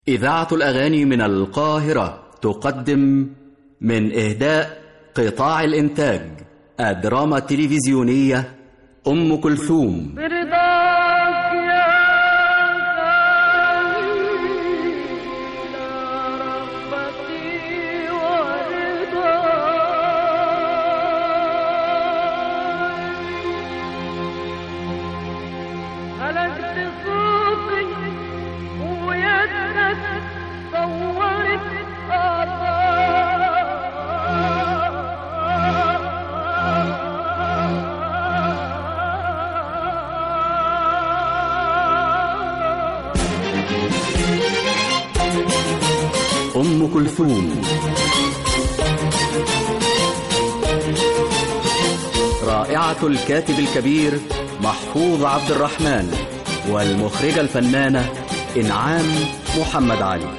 إذاعة الأغاني من القاهرة تقدم من إهداء قطاع الإنتاج الدراما التلفزيونية أم كلثوم برضاك يا خليل رغبتي ورضاي هلكت صوتي ويدك صورت أم كلثوم رائعة الكاتب الكبير محفوظ عبد الرحمن والمخرجة الفنانة إنعام محمد علي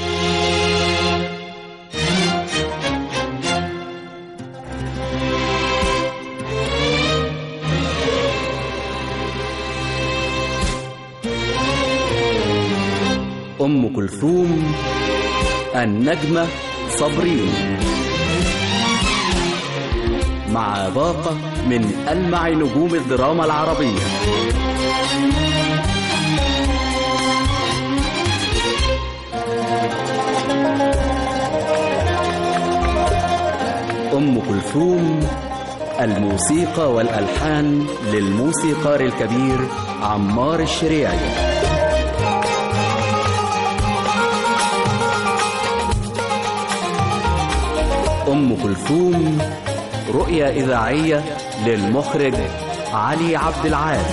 أم كلثوم النجمة صابرين مع باقة من ألمع نجوم الدراما العربية أم كلثوم الموسيقى والألحان للموسيقار الكبير عمار الشريعي أم كلثوم رؤية إذاعية للمخرج علي عبد العال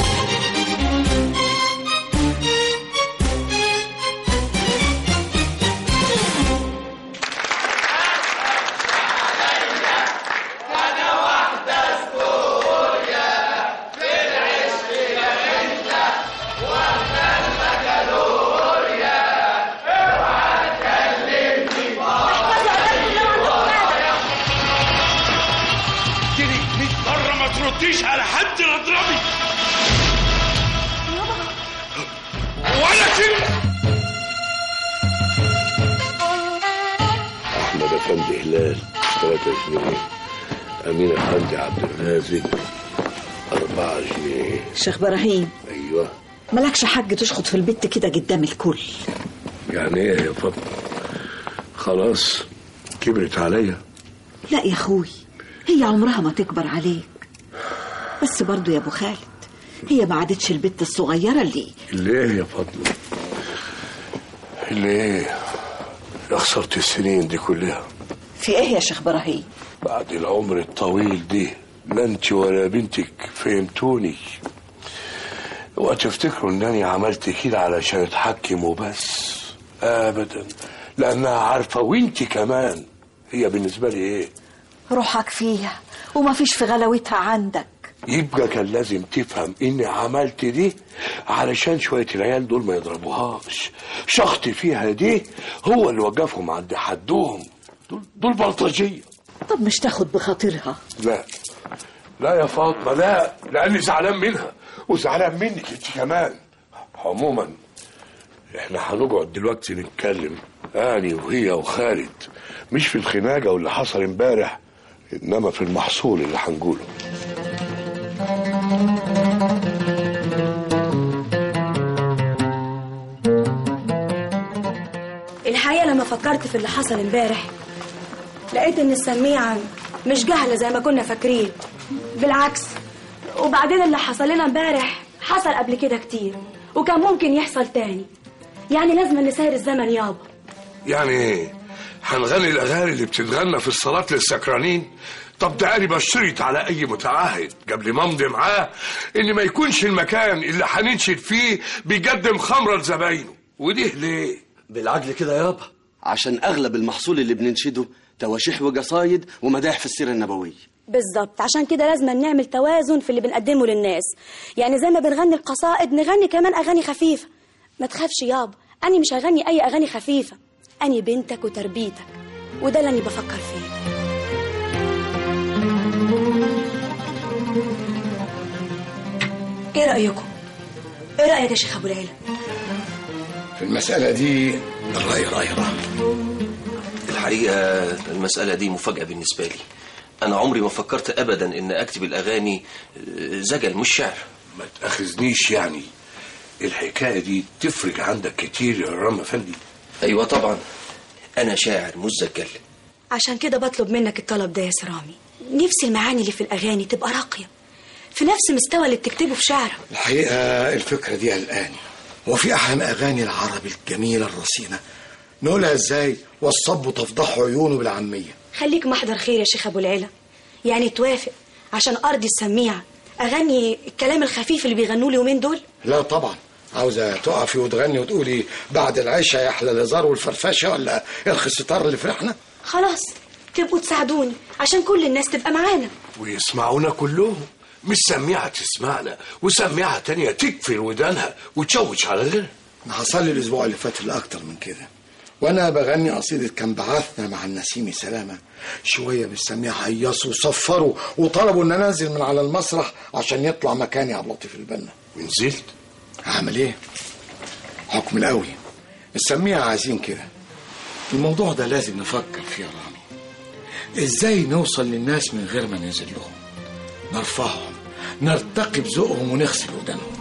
تدي 100 مرة ما ترديش على حد اضربي ولا كلمة احمد افندي هلال 3 جنيه امين افندي عبد الرازق 4 جنيه شيخ براهيم ايوه مالكش حق تشخط في البيت كده قدام الكل يعني ايه يا فاطمه خلاص كبرت عليا لا يا اخوي هي عمرها ما تكبر عليك بس برضو يا ابو خالد هي ما عادتش البت الصغيرة اللي ليه يا فاطمه ليه يا خسرة السنين دي كلها في ايه يا شيخ براهيم بعد العمر الطويل دي لا انت ولا بنتك فهمتوني وتفتكروا انني عملت كده علشان اتحكم وبس ابدا لانها عارفه وانت كمان هي بالنسبه لي ايه روحك فيها وما فيش في غلاوتها عندك يبقى كان لازم تفهم اني عملت دي علشان شويه العيال دول ما يضربوهاش شخط فيها دي هو اللي وقفهم عند حدهم دول, دول بلطجيه طب مش تاخد بخاطرها لا لا يا فاطمة لا لأني زعلان منها وزعلان منك انت كمان عموما احنا هنقعد دلوقتي نتكلم أني وهي وخالد مش في الخناقة واللي حصل امبارح إنما في المحصول اللي هنقوله الحقيقة لما فكرت في اللي حصل امبارح لقيت ان السميعة مش جهلة زي ما كنا فاكرين بالعكس وبعدين اللي حصل لنا امبارح حصل قبل كده كتير وكان ممكن يحصل تاني يعني لازم نسير الزمن يابا يعني ايه هنغني الأغاني اللي بتتغنى في الصلاة للسكرانين طب ده أنا بشترط على أي متعهد قبل ما أمضي معاه إن ما يكونش المكان اللي هننشد فيه بيقدم خمرة لزباينه ودي ليه؟ بالعقل كده يابا عشان اغلب المحصول اللي بننشده تواشيح وقصايد ومداح في السيره النبويه بالظبط عشان كده لازم نعمل توازن في اللي بنقدمه للناس يعني زي ما بنغني القصائد نغني كمان اغاني خفيفة ما تخافش يابا أنا مش هغني أي أغاني خفيفة أنا بنتك وتربيتك وده اللي أنا بفكر فيه إيه رأيكم؟ إيه رأيك يا شيخ أبو العلا؟ المسألة دي الرأي رأي رأي الحقيقة المسألة دي مفاجأة بالنسبة لي أنا عمري ما فكرت أبدا إن أكتب الأغاني آه، زجل مش شعر ما تاخذنيش يعني الحكايه دي تفرق عندك كتير يا رام افندي أيوة طبعا أنا شاعر مش زجل عشان كده بطلب منك الطلب ده يا سرامي نفسي المعاني اللي في الأغاني تبقى راقية في نفس مستوى اللي بتكتبه في شعرك الحقيقة الفكرة دي قلقاني هو في أحلى أغاني العربي الجميلة الرصينة نقولها إزاي والصب تفضح عيونه بالعامية خليك محضر خير يا شيخ أبو العلا يعني توافق عشان أرضي السميعة أغني الكلام الخفيف اللي بيغنوه اليومين دول لا طبعا عاوزة تقفي وتغني وتقولي بعد العشاء يحلى الهزار والفرفشة ولا ارخي الستار اللي فرحنا خلاص تبقوا تساعدوني عشان كل الناس تبقى معانا ويسمعونا كلهم مش سميعة تسمعنا وسميعة تانية تكفر ودانها وتشوش على غيرها أنا حصل لي الأسبوع اللي فات اللي أكتر من كده وأنا بغني قصيدة كان بعثنا مع النسيم سلامة شوية بالسميع هيصوا وصفروا وطلبوا إن أنا أنزل من على المسرح عشان يطلع مكاني عبد اللطيف البنا ونزلت هعمل إيه؟ حكم القوي السميع عايزين كده الموضوع ده لازم نفكر فيه يا رامي إزاي نوصل للناس من غير ما ننزل لهم نرفعهم نرتقي بذوقهم ونغسل ودانهم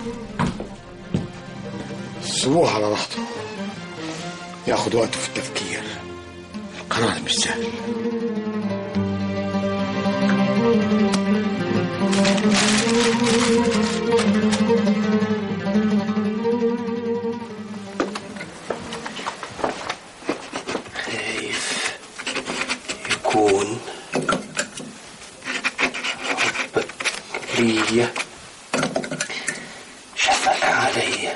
سيبوه على راحته ياخد وقته في التفكير القرار مش سهل خايف يكون حبك ليا شفق عليا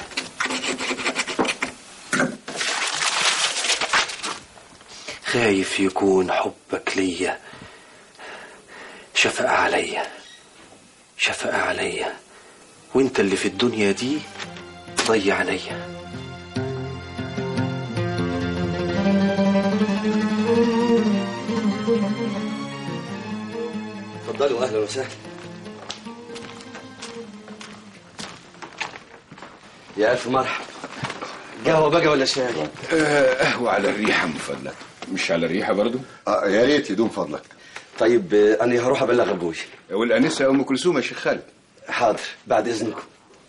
خايف يكون حبك ليا شفق عليا شفق عليا وانت اللي في الدنيا دي ضيع عليا اتفضلوا اهلا وسهلا يا الف مرحبا قهوه بقى ولا شاي قهوة على الريحة من فضلك مش على الريحة برضو آه يا ريت يدوم فضلك طيب آه، انا هروح ابلغ ابوي والأنسة أم كلثوم يا شيخ خالد حاضر بعد اذنكم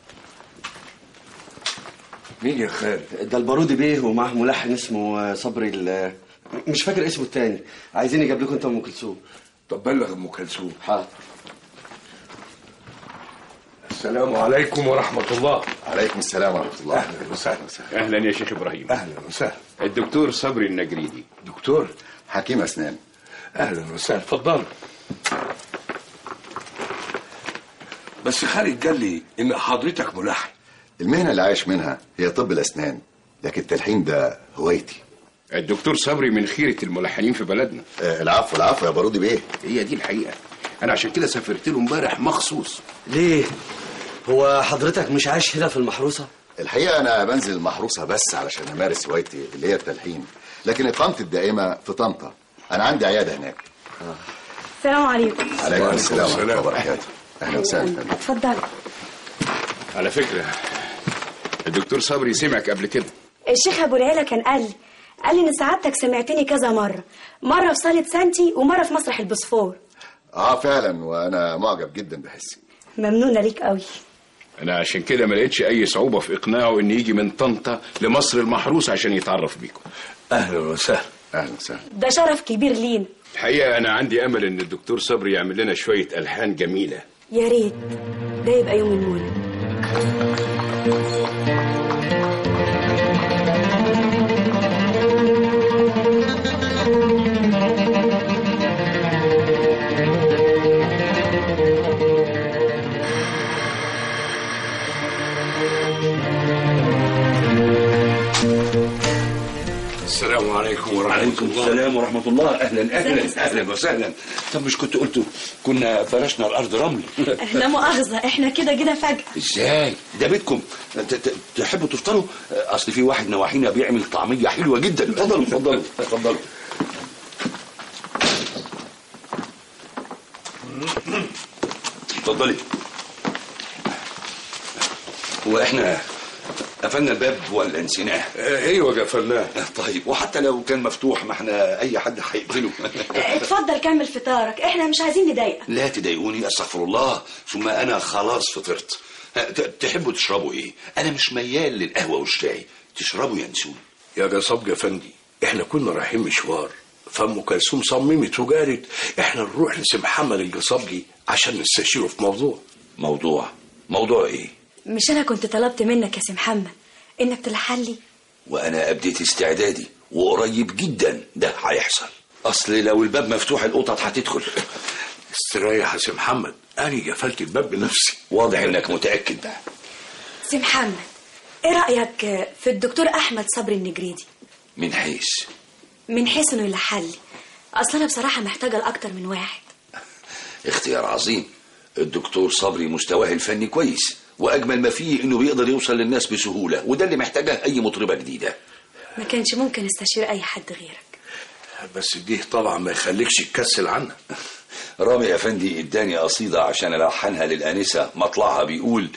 مين يا خالد ده البارودي بيه ومعه ملحن اسمه آه، صبري ال- مش فاكر اسمه التاني عايزين يجيب لكم انت ام كلثوم طب بلغ ام كلثوم حاضر السلام عليكم ورحمة الله عليكم السلام ورحمة الله أهلا وسهلا أهلا يا شيخ إبراهيم أهلا وسهلا الدكتور صبري النجريدي دكتور حكيم أسنان أهلا وسهلا اتفضل بس خالد قال لي إن حضرتك ملحن المهنة اللي عايش منها هي طب الأسنان لكن التلحين ده هوايتي الدكتور صبري من خيرة الملحنين في بلدنا آه العفو العفو يا بارودي بيه هي دي الحقيقة أنا عشان كده سافرت له امبارح مخصوص ليه هو حضرتك مش عايش هنا في المحروسه الحقيقة أنا بنزل المحروسة بس علشان أمارس هوايتي اللي هي التلحين لكن إقامتي الدائمة في طنطا أنا عندي عيادة هناك السلام عليكم عليكم السلام ورحمة الله السلام. وبركاته أهلا وسهلا اتفضل على فكرة الدكتور صبري سمعك قبل كده الشيخ ابو العلا كان قال لي قال لي ان سعادتك سمعتني كذا مره مره في صاله سانتي ومره في مسرح البوسفور آه فعلا وأنا معجب جدا بحسي ممنونه ليك قوي أنا عشان كده ما لقيتش أي صعوبة في إقناعه إن يجي من طنطا لمصر المحروس عشان يتعرف بيكم أهلا وسهلا أهلا وسهلا ده شرف كبير لينا الحقيقة أنا عندي أمل إن الدكتور صبري يعمل لنا شوية ألحان جميلة يا ريت ده يبقى يوم المولد السلام عليكم ورحمة عليكم الله السلام ورحمة الله أهلا أهلا أهلا وسهلا طب مش كنت قلتوا كنا فرشنا الأرض رمل لا مؤاخذه احنا كده كده فجاه إزاي ده بيتكم ت- ت- تحبوا تفطروا أصل في واحد نواحينا بيعمل طعمية حلوة جدا اتفضلوا اتفضلوا اتفضلوا اتفضلي هو احنا قفلنا الباب ولا نسيناه ايوه قفلناه طيب وحتى لو كان مفتوح ما احنا اي حد هيقفله اتفضل كمل فطارك احنا مش عايزين نضايقك لا تضايقوني استغفر الله ثم انا خلاص فطرت ها، ت- تحبوا تشربوا ايه انا مش ميال للقهوه والشاي تشربوا ينسون يا جصاب فندي احنا كنا رايحين مشوار فام كلثوم صممت وقالت احنا نروح لسي محمد الجصابجي عشان نستشيره في موضوع موضوع موضوع ايه مش انا كنت طلبت منك يا سي محمد انك تلحن لي وانا ابديت استعدادي وقريب جدا ده هيحصل اصل لو الباب مفتوح القطط هتدخل استريح يا سي محمد انا قفلت الباب بنفسي واضح انك متاكد بقى سي محمد ايه رايك في الدكتور احمد صبري النجريدي من حيث من حيث انه يلحن لي اصل انا بصراحه محتاجه لاكتر من واحد اختيار عظيم الدكتور صبري مستواه الفني كويس واجمل ما فيه انه بيقدر يوصل للناس بسهوله وده اللي محتاجه اي مطربه جديده ما كانش ممكن استشير اي حد غيرك بس دي طبعا ما يخليكش تكسل عنها رامي افندي اداني قصيده عشان الحنها للانسه مطلعها بيقول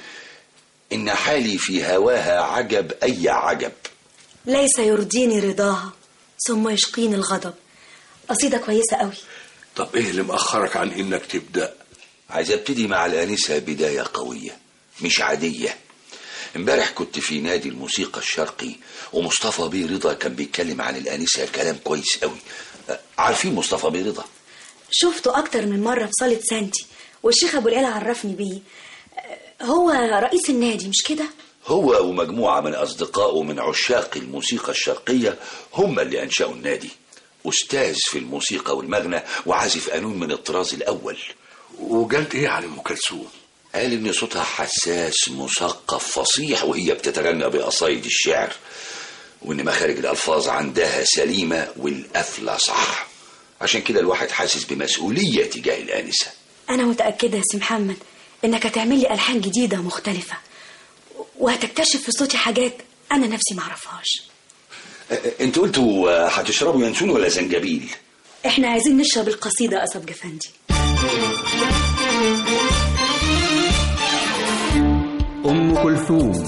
ان حالي في هواها عجب اي عجب ليس يرضيني رضاها ثم يشقيني الغضب قصيده كويسه قوي طب ايه اللي مأخرك عن انك تبدأ عايز ابتدي مع الانسه بدايه قويه مش عاديه امبارح كنت في نادي الموسيقى الشرقي ومصطفى بيه رضا كان بيتكلم عن الانسه كلام كويس قوي أه، عارفين مصطفى بيه رضا شفته اكتر من مره في صاله سانتي والشيخ ابو العلا عرفني بيه أه، هو رئيس النادي مش كده هو ومجموعة من أصدقائه من عشاق الموسيقى الشرقية هم اللي أنشأوا النادي أستاذ في الموسيقى والمغنى وعازف قانون من الطراز الأول وقالت ايه عن ام كلثوم قال إن صوتها حساس مثقف فصيح وهي بتتغنى بقصايد الشعر وإن مخارج الألفاظ عندها سليمة والقفلة صح عشان كده الواحد حاسس بمسؤولية تجاه الآنسة انا متاكده يا سي محمد انك هتعمل لي الحان جديده مختلفه وهتكتشف في صوتي حاجات انا نفسي معرفهاش أه، أنت قلتوا أه، هتشربوا ينسون ولا زنجبيل احنا عايزين نشرب القصيده قصب جفندي أم كلثوم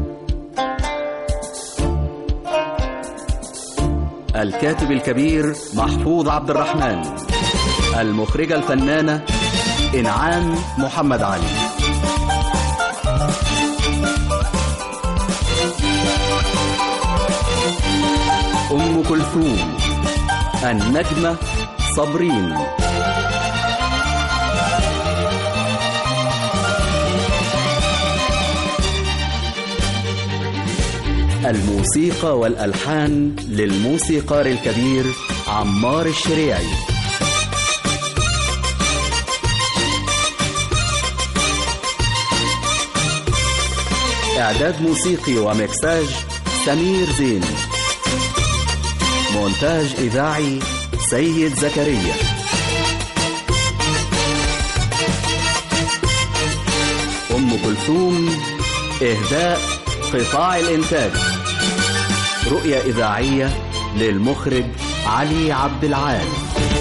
الكاتب الكبير محفوظ عبد الرحمن المخرجة الفنانة إنعام محمد علي أم كلثوم النجمة صابرين الموسيقى والألحان للموسيقار الكبير عمار الشريعي إعداد موسيقي ومكساج سمير زين مونتاج إذاعي سيد زكريا أم كلثوم إهداء قطاع الإنتاج رؤية إذاعية للمخرج علي عبد العال